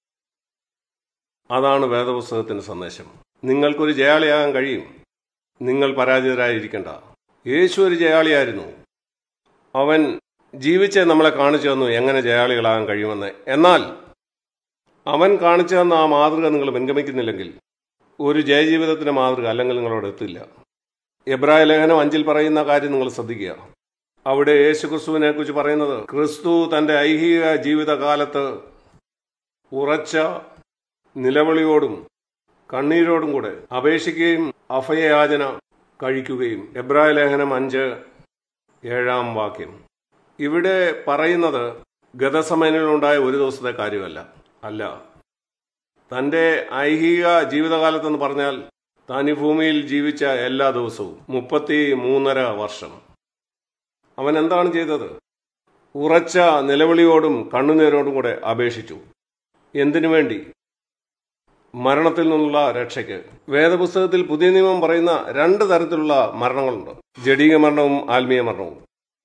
അതാണ് വേദപുസ്തകത്തിന്റെ സന്ദേശം നിങ്ങൾക്കൊരു ജയാളിയാകാൻ കഴിയും നിങ്ങൾ പരാജിതരായിരിക്കണ്ട യേശു ഒരു ജയാളിയായിരുന്നു അവൻ ജീവിച്ച് നമ്മളെ കാണിച്ചു തന്നു എങ്ങനെ ജയാളികളാകാൻ കഴിയുമെന്ന് എന്നാൽ അവൻ കാണിച്ചു തന്ന ആ മാതൃക നിങ്ങൾ പിൻഗമിക്കുന്നില്ലെങ്കിൽ ഒരു ജയജീവിതത്തിന്റെ മാതൃക അല്ലെങ്കിൽ നിങ്ങളോട് എത്തില്ല എബ്രായ ലേഖനം അഞ്ചിൽ പറയുന്ന കാര്യം നിങ്ങൾ ശ്രദ്ധിക്കുക അവിടെ യേശു ക്രിസ്തുവിനെ കുറിച്ച് പറയുന്നത് ക്രിസ്തു തന്റെ ഐഹിക ജീവിതകാലത്ത് ഉറച്ച നിലവിളിയോടും കണ്ണീരോടും കൂടെ അപേക്ഷിക്കുകയും അഭയയാചന കഴിക്കുകയും എബ്രായ ലേഖനം അഞ്ച് ഏഴാം വാക്യം ഇവിടെ പറയുന്നത് ഗതസമയനിലുണ്ടായ ഒരു ദിവസത്തെ കാര്യമല്ല അല്ല തന്റെ ഐഹിക ജീവിതകാലത്തെന്ന് പറഞ്ഞാൽ താൻ ഈ ഭൂമിയിൽ ജീവിച്ച എല്ലാ ദിവസവും മുപ്പത്തി മൂന്നര വർഷം അവൻ എന്താണ് ചെയ്തത് ഉറച്ച നിലവിളിയോടും കണ്ണുനീരോടും കൂടെ അപേക്ഷിച്ചു എന്തിനു വേണ്ടി മരണത്തിൽ നിന്നുള്ള രക്ഷയ്ക്ക് വേദപുസ്തകത്തിൽ പുതിയ നിയമം പറയുന്ന രണ്ട് തരത്തിലുള്ള മരണങ്ങളുണ്ട് ജഡീക മരണവും ആത്മീയ മരണവും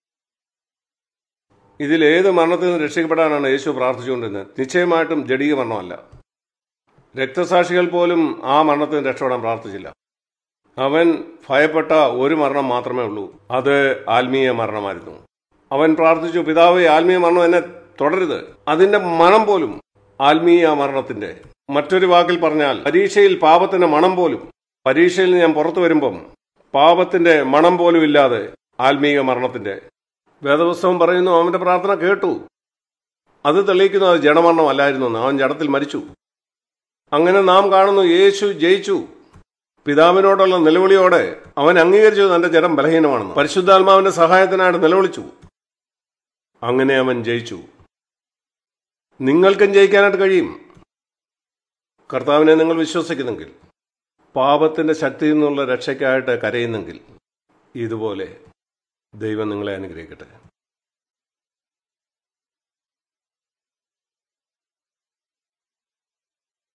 ഇതിൽ ഏത് മരണത്തിൽ നിന്ന് രക്ഷിക്കപ്പെടാനാണ് യേശു പ്രാർത്ഥിച്ചുകൊണ്ടിരുന്നത് നിശ്ചയമായിട്ടും ജഡീക മരണമല്ല രക്തസാക്ഷികൾ പോലും ആ മരണത്തിൽ നിന്ന് രക്ഷപ്പെടാൻ പ്രാർത്ഥിച്ചില്ല അവൻ ഭയപ്പെട്ട ഒരു മരണം മാത്രമേ ഉള്ളൂ അത് ആത്മീയ മരണമായിരുന്നു അവൻ പ്രാർത്ഥിച്ചു പിതാവ് ആത്മീയ മരണം എന്നെ തുടരുത് അതിന്റെ മണം പോലും ആത്മീയ മരണത്തിന്റെ മറ്റൊരു വാക്കിൽ പറഞ്ഞാൽ പരീക്ഷയിൽ പാപത്തിന്റെ മണം പോലും പരീക്ഷയിൽ നിന്ന് ഞാൻ പുറത്തു വരുമ്പം പാപത്തിന്റെ മണം പോലും ഇല്ലാതെ ആത്മീയ മരണത്തിന്റെ വേദപുസ്തകം പറയുന്നു അവന്റെ പ്രാർത്ഥന കേട്ടു അത് തെളിയിക്കുന്നു അത് ജഡമരണം അല്ലായിരുന്നു എന്ന്. അവൻ ജഡത്തിൽ മരിച്ചു അങ്ങനെ നാം കാണുന്നു യേശു ജയിച്ചു പിതാവിനോടുള്ള നിലവിളിയോടെ അവൻ അംഗീകരിച്ചു തന്റെ ജഡം ബലഹീനമാണെന്ന് പരിശുദ്ധാത്മാവിന്റെ സഹായത്തിനായിട്ട് നിലവിളിച്ചു അങ്ങനെ അവൻ ജയിച്ചു നിങ്ങൾക്കും ജയിക്കാനായിട്ട് കഴിയും കർത്താവിനെ നിങ്ങൾ വിശ്വസിക്കുന്നെങ്കിൽ പാപത്തിന്റെ ശക്തിയിൽ നിന്നുള്ള രക്ഷയ്ക്കായിട്ട് കരയുന്നെങ്കിൽ ഇതുപോലെ ദൈവം നിങ്ങളെ അനുഗ്രഹിക്കട്ടെ